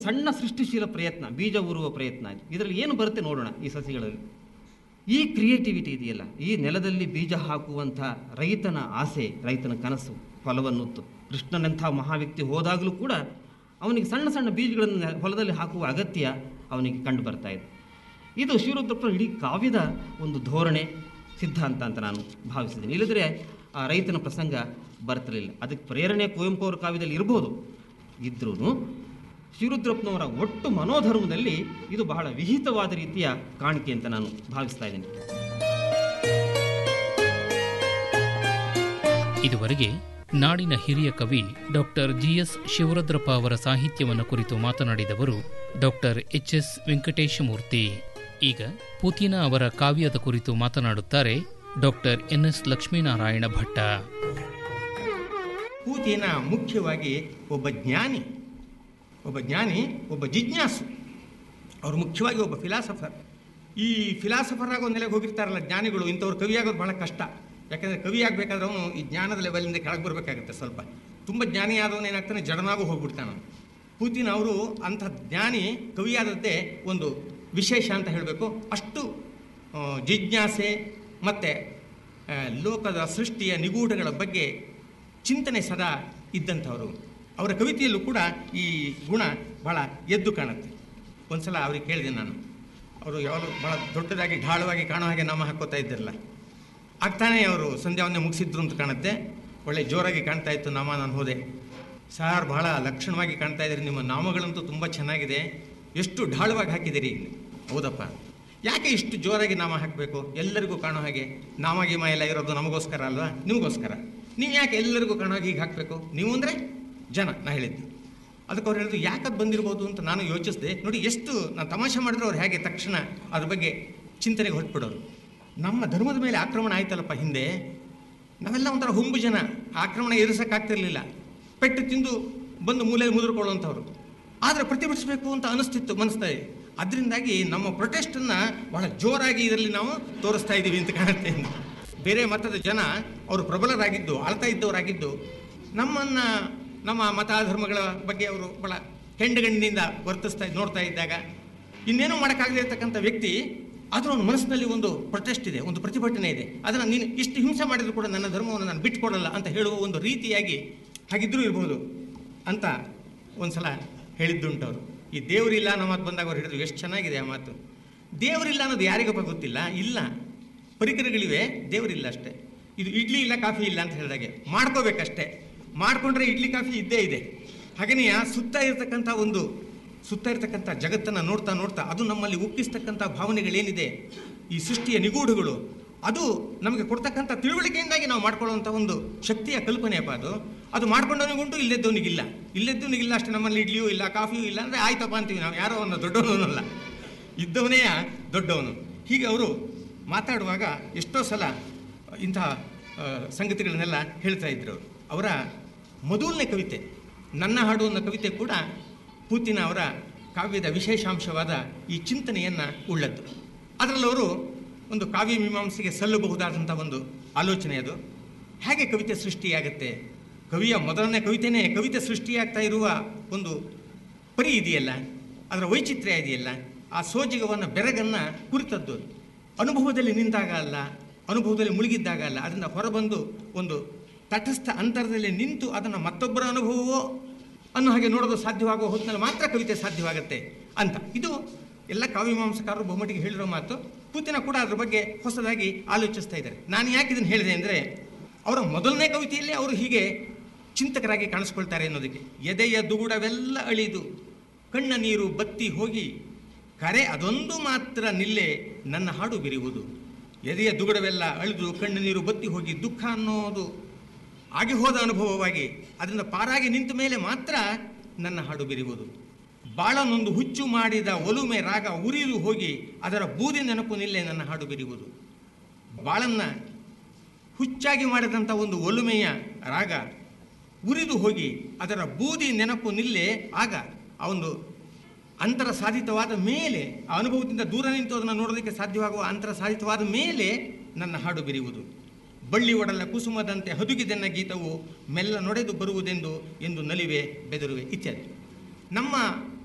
ಸಣ್ಣ ಸೃಷ್ಟಿಶೀಲ ಪ್ರಯತ್ನ ಬೀಜ ಊರುವ ಪ್ರಯತ್ನ ಇದರಲ್ಲಿ ಏನು ಬರುತ್ತೆ ನೋಡೋಣ ಈ ಸಸಿಗಳಲ್ಲಿ ಈ ಕ್ರಿಯೇಟಿವಿಟಿ ಇದೆಯಲ್ಲ ಈ ನೆಲದಲ್ಲಿ ಬೀಜ ಹಾಕುವಂಥ ರೈತನ ಆಸೆ ರೈತನ ಕನಸು ಫಲವನ್ನುತ್ತು ಕೃಷ್ಣನಂಥ ಮಹಾವ್ಯಕ್ತಿ ಹೋದಾಗಲೂ ಕೂಡ ಅವನಿಗೆ ಸಣ್ಣ ಸಣ್ಣ ಬೀಜಗಳನ್ನು ನೆ- ಹೊಲದಲ್ಲಿ ಹಾಕುವ ಅಗತ್ಯ ಅವನಿಗೆ ಕಂಡು ಬರ್ತಾ ಇದೆ ಇದು ಶಿವರುದ್ರಪ್ಪನ ಇಡೀ ಕಾವ್ಯದ ಒಂದು ಧೋರಣೆ ಸಿದ್ಧಾಂತ ಅಂತ ನಾನು ಭಾವಿಸಿದ್ದೀನಿ ಇಲ್ಲದ್ರೆ ಆ ರೈತನ ಪ್ರಸಂಗ ಬರ್ತಿರಲಿಲ್ಲ ಅದಕ್ಕೆ ಪ್ರೇರಣೆ ಕುವೆಂಪು ಅವರ ಕಾವ್ಯದಲ್ಲಿ ಇರ್ಬೋದು ಇದ್ರೂ ಶಿವರುದ್ರಪ್ಪನವರ ಒಟ್ಟು ಮನೋಧರ್ಮದಲ್ಲಿ ಇದು ಬಹಳ ವಿಹಿತವಾದ ರೀತಿಯ ಕಾಣಿಕೆ ಅಂತ ನಾನು ಭಾವಿಸ್ತಾ ಇದ್ದೀನಿ ಇದುವರೆಗೆ ನಾಡಿನ ಹಿರಿಯ ಕವಿ ಡಾಕ್ಟರ್ ಜಿಎಸ್ ಶಿವರುದ್ರಪ್ಪ ಅವರ ಸಾಹಿತ್ಯವನ್ನು ಕುರಿತು ಮಾತನಾಡಿದವರು ಡಾಕ್ಟರ್ ಎಚ್ ಎಸ್ ವೆಂಕಟೇಶಮೂರ್ತಿ ಈಗ ಪುತಿನ ಅವರ ಕಾವ್ಯದ ಕುರಿತು ಮಾತನಾಡುತ್ತಾರೆ doctor N S Lakshminarayana Bhatta Putina ಮುಖ್ಯವಾಗಿ ಒಬ್ಬ ಜ್ಞಾನಿ ಒಬ್ಬ ಜ್ಞಾನಿ ಒಬ್ಬ ಜಿಜ್ಞಾಸು ಅವರು ಮುಖ್ಯವಾಗಿ ಒಬ್ಬ ಫಿಲಾಸಫರ್ ಈ ಫಿಲಾಸಫರ್ ಆಗೋ ನೆಲೆಗೆ ಹೋಗಿರ್ತಾರಲ್ಲ ಜ್ಞಾನಿಗಳು ಇಂಥವ್ರು ಕವಿ ಆಗೋದು ಬಹಳ ಕಷ್ಟ ಯಾಕಂದರೆ ಕವಿ ಆಗಬೇಕಾದ್ರೆ ಅವನು ಈ ಜ್ಞಾನದ ಲೆವೆಲಿಂದ ಕೆಳಗೆ ಬರಬೇಕಾಗುತ್ತೆ ಸ್ವಲ್ಪ ತುಂಬ ಜ್ಞಾನಿ ಆದವನು ಏನಾಗ್ತಾನೆ ಜಡನಾಗೂ ಹೋಗ್ಬಿಡ್ತಾನೆ ಅವನು ಪೂತಿನ್ ಅವರು ಅಂಥ ಜ್ಞಾನಿ ಕವಿಯಾದದ್ದೇ ಒಂದು ವಿಶೇಷ ಅಂತ ಹೇಳಬೇಕು ಅಷ್ಟು ಆ, ಜಿಜ್ಞಾಸೆ ಮತ್ತು ಲೋಕದ ಸೃಷ್ಟಿಯ ನಿಗೂಢಗಳ ಬಗ್ಗೆ ಚಿಂತನೆ ಸದಾ ಇದ್ದಂಥವರು ಅವರ ಕವಿತೆಯಲ್ಲೂ ಕೂಡ ಈ ಗುಣ ಬಹಳ ಎದ್ದು ಕಾಣುತ್ತೆ ಒಂದ್ಸಲ ಅವ್ರಿಗೆ ಕೇಳಿದೆ ನಾನು ಅವರು ಯಾವಾಗಲೂ ಭಾಳ ದೊಡ್ಡದಾಗಿ ಢಾಳವಾಗಿ ಕಾಣೋ ಹಾಗೆ ನಾಮ ಹಾಕೋತಾ ಇದ್ದಿರಲ್ಲ ಆಗ್ತಾನೆ ಅವರು ಸಂಧ್ಯಾವನ್ನೇ ಮುಗಿಸಿದ್ರು ಅಂತ ಕಾಣುತ್ತೆ ಒಳ್ಳೆ ಜೋರಾಗಿ ಕಾಣ್ತಾ ಇತ್ತು ನಾಮ ನಾನು ಹೋದೆ ಸಾರ್ ಬಹಳ ಲಕ್ಷಣವಾಗಿ ಕಾಣ್ತಾ ಇದ್ದೀರಿ ನಿಮ್ಮ ನಾಮಗಳಂತೂ ತುಂಬ ಚೆನ್ನಾಗಿದೆ ಎಷ್ಟು ಢಾಳವಾಗಿ ಹಾಕಿದ್ದೀರಿ ಹೌದಪ್ಪ ಯಾಕೆ ಇಷ್ಟು ಜೋರಾಗಿ ನಾಮ ಹಾಕಬೇಕು ಎಲ್ಲರಿಗೂ ಕಾಣೋ ಹಾಗೆ ನಾಮ ಗೀಮ ಎಲ್ಲ ಇರೋದು ನಮಗೋಸ್ಕರ ಅಲ್ವಾ ನಿಮಗೋಸ್ಕರ ನೀವು ಯಾಕೆ ಎಲ್ಲರಿಗೂ ಕಾಣೋ ಹಾಗೆ ಹೀಗೆ ಹಾಕಬೇಕು ನೀವು ಅಂದರೆ ಜನ ನಾ ಹೇಳಿದ್ದು ಅದಕ್ಕೆ ಅವ್ರು ಹೇಳಿದ್ರು ಯಾಕೆ ಅದು ಬಂದಿರ್ಬೋದು ಅಂತ ನಾನು ಯೋಚಿಸಿದೆ ನೋಡಿ ಎಷ್ಟು ನಾನು ತಮಾಷೆ ಮಾಡಿದ್ರೆ ಅವ್ರು ಹೇಗೆ ತಕ್ಷಣ ಅದ್ರ ಬಗ್ಗೆ ಚಿಂತನೆಗೆ ಹೊರಟ್ಬಿಡೋರು ನಮ್ಮ ಧರ್ಮದ ಮೇಲೆ ಆಕ್ರಮಣ ಆಯ್ತಲ್ಲಪ್ಪ ಹಿಂದೆ ನಾವೆಲ್ಲ ಒಂಥರ ಹುಂಬು ಜನ ಆಕ್ರಮಣ ಎದುರಿಸೋಕ್ಕಾಗ್ತಿರ್ಲಿಲ್ಲ ಪೆಟ್ಟು ತಿಂದು ಬಂದು ಮೂಲೆಯಲ್ಲಿ ಮುದುರ್ಕೊಳ್ಳುವಂಥವ್ರು ಆದರೆ ಪ್ರತಿಭಟಿಸಬೇಕು ಅಂತ ಅನಿಸ್ತಿತ್ತು ಮನಸ್ಸಿನಲ್ಲಿ ಅದರಿಂದಾಗಿ ನಮ್ಮ ಪ್ರೊಟೆಸ್ಟನ್ನು ಬಹಳ ಜೋರಾಗಿ ಇದರಲ್ಲಿ ನಾವು ತೋರಿಸ್ತಾ ಇದ್ದೀವಿ ಅಂತ ಕಾಣುತ್ತೆ ಬೇರೆ ಮತದ ಜನ ಅವರು ಪ್ರಬಲರಾಗಿದ್ದು ಆಳ್ತಾ ಇದ್ದವರಾಗಿದ್ದು ನಮ್ಮನ್ನು ನಮ್ಮ ಮತ ಧರ್ಮಗಳ ಬಗ್ಗೆ ಅವರು ಬಹಳ ಹೆಂಡಗಣ್ಣಿನಿಂದ ವರ್ತಿಸ್ತಾ ನೋಡ್ತಾ ಇದ್ದಾಗ ಇನ್ನೇನೂ ಮಾಡೋಕ್ಕಾಗದೇ ಇರತಕ್ಕಂಥ ವ್ಯಕ್ತಿ ಆದರೂ ಅವನ ಮನಸ್ಸಿನಲ್ಲಿ ಒಂದು ಪ್ರೊಟೆಸ್ಟ್ ಇದೆ ಒಂದು ಪ್ರತಿಭಟನೆ ಇದೆ ಅದನ್ನು ನೀನು ಇಷ್ಟು ಹಿಂಸೆ ಮಾಡಿದ್ರು ಕೂಡ ನನ್ನ ಧರ್ಮವನ್ನು ನಾನು ಬಿಟ್ಕೊಡಲ್ಲ ಅಂತ ಹೇಳುವ ಒಂದು ರೀತಿಯಾಗಿ ಹಾಗಿದ್ರೂ ಇರ್ಬೋದು ಅಂತ ಒಂದ್ಸಲ ಹೇಳಿದ್ದುಂಟು ಅವರು ಈ ದೇವರಿಲ್ಲ ಅನ್ನೋ ಮಾತು ಬಂದಾಗ ಅವ್ರು ಹೇಳಿದ್ರು ಎಷ್ಟು ಚೆನ್ನಾಗಿದೆ ಆ ಮಾತು ದೇವರಿಲ್ಲ ಅನ್ನೋದು ಯಾರಿಗಪ್ಪ ಗೊತ್ತಿಲ್ಲ ಇಲ್ಲ ಪರಿಕರಗಳಿವೆ ದೇವರಿಲ್ಲ ಅಷ್ಟೇ ಇದು ಇಡ್ಲಿ ಇಲ್ಲ ಕಾಫಿ ಇಲ್ಲ ಅಂತ ಹೇಳಿದಾಗೆ ಮಾಡ್ಕೋಬೇಕಷ್ಟೇ ಮಾಡಿಕೊಂಡ್ರೆ ಇಡ್ಲಿ ಕಾಫಿ ಇದ್ದೇ ಇದೆ ಹಾಗೆಯೇ ಸುತ್ತ ಇರತಕ್ಕಂಥ ಒಂದು ಸುತ್ತ ಇರತಕ್ಕಂಥ ಜಗತ್ತನ್ನು ನೋಡ್ತಾ ನೋಡ್ತಾ ಅದು ನಮ್ಮಲ್ಲಿ ಉಕ್ಕಿಸ್ತಕ್ಕಂಥ ಭಾವನೆಗಳೇನಿದೆ ಈ ಸೃಷ್ಟಿಯ ನಿಗೂಢಗಳು ಅದು ನಮಗೆ ಕೊಡ್ತಕ್ಕಂಥ ತಿಳುವಳಿಕೆಯಿಂದಾಗಿ ನಾವು ಮಾಡ್ಕೊಳ್ಳುವಂಥ ಒಂದು ಶಕ್ತಿಯ ಕಲ್ಪನೆಯಪ್ಪ ಅದು ಅದು ಮಾಡ್ಕೊಂಡವನಿಗುಂಟು ಇಲ್ಲದವನಿಗಿಲ್ಲ ಇಲ್ಲದವನಿಗಿಲ್ಲ ಅಷ್ಟೇ ನಮ್ಮಲ್ಲಿ ಇಡ್ಲಿಯೂ ಇಲ್ಲ ಕಾಫಿಯೂ ಇಲ್ಲ ಅಂದರೆ ಆಯ್ತಪ್ಪ ಅಂತೀವಿ ನಾವು ಯಾರೋ ಅವನು ದೊಡ್ಡವನು ಅಲ್ಲ ಇದ್ದವನೇ ದೊಡ್ಡವನು ಹೀಗೆ ಅವರು ಮಾತಾಡುವಾಗ ಎಷ್ಟೋ ಸಲ ಇಂತಹ ಆ, ಸಂಗತಿಗಳನ್ನೆಲ್ಲ ಹೇಳ್ತಾ ಇದ್ರು ಅವರು ಅವರ ಮೊದಲನೇ ಕವಿತೆ ನನ್ನ ಹಾಡು ಅನ್ನೋ ಕವಿತೆ ಕೂಡ ಪೂತಿನ ಅವರ ಕಾವ್ಯದ ವಿಶೇಷಾಂಶವಾದ ಈ ಚಿಂತನೆಯನ್ನು ಉಳ್ಳದ್ದು ಅದರಲ್ಲಿ ಅವರು ಒಂದು ಕಾವ್ಯ ಮೀಮಾಂಸೆಗೆ ಸಲ್ಲಬಹುದಾದಂಥ ಒಂದು ಆಲೋಚನೆ ಅದು ಹೇಗೆ ಕವಿತೆ ಸೃಷ್ಟಿಯಾಗತ್ತೆ ಕವಿಯ ಮೊದಲನೇ ಕವಿತೆನೇ ಕವಿತೆ ಸೃಷ್ಟಿಯಾಗ್ತಾ ಇರುವ ಒಂದು ಪರಿ ಇದೆಯಲ್ಲ ಅದರ ವೈಚಿತ್ರ್ಯ ಇದೆಯಲ್ಲ ಆ ಸೋಜಿಗವನ್ನು ಬೆರಗನ್ನು ಕುರಿತದ್ದು ಅದು. ಅನುಭವದಲ್ಲಿ ನಿಂತಾಗ ಅಲ್ಲ ಅನುಭವದಲ್ಲಿ ಮುಳುಗಿದ್ದಾಗ ಅಲ್ಲ ಅದರಿಂದ ಹೊರಬಂದು ಒಂದು ತಟಸ್ಥ ಅಂತರದಲ್ಲಿ ನಿಂತು ಅದನ್ನು ಮತ್ತೊಬ್ಬರ ಅನುಭವವೋ ಅನ್ನೋ ಹಾಗೆ ನೋಡೋದು ಸಾಧ್ಯವಾಗುವ ಹೊತ್ತಿನಲ್ಲಿ ಮಾತ್ರ ಕವಿತೆ ಸಾಧ್ಯವಾಗುತ್ತೆ ಅಂತ ಇದು ಎಲ್ಲ ಕಾವ್ಯಮೀಮಾಂಸಕಾರರು ಬಹುಮಟ್ಟಿಗೆ ಹೇಳಿರೋ ಮಾತು ಪೂತಿನ ಕೂಡ ಅದ್ರ ಬಗ್ಗೆ ಹೊಸದಾಗಿ ಆಲೋಚಿಸ್ತಾ ಇದ್ದಾರೆ ನಾನು ಯಾಕೆ ಇದನ್ನು ಹೇಳಿದೆ ಅಂದರೆ ಅವರ ಮೊದಲನೇ ಕವಿತೆಯಲ್ಲಿ ಅವರು ಹೀಗೆ ಚಿಂತಕರಾಗಿ ಕಾಣಿಸ್ಕೊಳ್ತಾರೆ ಅನ್ನೋದಕ್ಕೆ ಎದೆಯ ದುಗುಡವೆಲ್ಲ ಅಳಿದು ಕಣ್ಣ ನೀರು ಬತ್ತಿ ಹೋಗಿ ಕರೆ ಅದೊಂದು ಮಾತ್ರ ನಿಲ್ಲೆ ನನ್ನ ಹಾಡು ಬಿರಿಯುವುದು ಎದೆಯ ದುಗುಡವೆಲ್ಲ ಅಳಿದು ಕಣ್ಣು ನೀರು ಬತ್ತಿ ಹೋಗಿ ದುಃಖ ಅನ್ನೋದು ಆಗಿ ಹೋದ ಅನುಭವವಾಗಿ ಅದರಿಂದ ಪಾರಾಗಿ ನಿಂತ ಮೇಲೆ ಮಾತ್ರ ನನ್ನ ಹಾಡು ಬಿರಿಯುವುದು ಬಾಳನೊಂದು ಹುಚ್ಚು ಮಾಡಿದ ಒಲುಮೆ ರಾಗ ಉರಿದು ಹೋಗಿ ಅದರ ಬೂದಿ ನೆನಪು ನಿಲ್ಲೆ ನನ್ನ ಹಾಡು ಬಿರಿಯುವುದು ಬಾಳನ್ನ ಹುಚ್ಚಾಗಿ ಮಾಡಿದಂಥ ಒಂದು ಒಲುಮೆಯ ರಾಗ ಉರಿದು ಹೋಗಿ ಅದರ ಬೂದಿ ನೆನಪು ನಿಲ್ಲೆ ಆಗ ಆ ಒಂದು ಅಂತರ ಸಾಧಿತವಾದ ಮೇಲೆ ಆ ಅನುಭವದಿಂದ ದೂರ ನಿಂತು ಅದನ್ನು ನೋಡೋದಕ್ಕೆ ಸಾಧ್ಯವಾಗುವ ಅಂತರ ಸಾಧಿತವಾದ ಮೇಲೆ ನನ್ನ ಹಾಡು ಬಿರಿಯುವುದು ಬಳ್ಳಿ ಒಡಲ ಕುಸುಮದಂತೆ ಹದುಗಿದೆನ್ನ ಗೀತವು ಮೆಲ್ಲ ನೊಡೆದು ಬರುವುದೆಂದು ಎಂದು ನಲಿವೆ ಬೆದರುವೆ ಇತ್ಯಾದಿ ನಮ್ಮ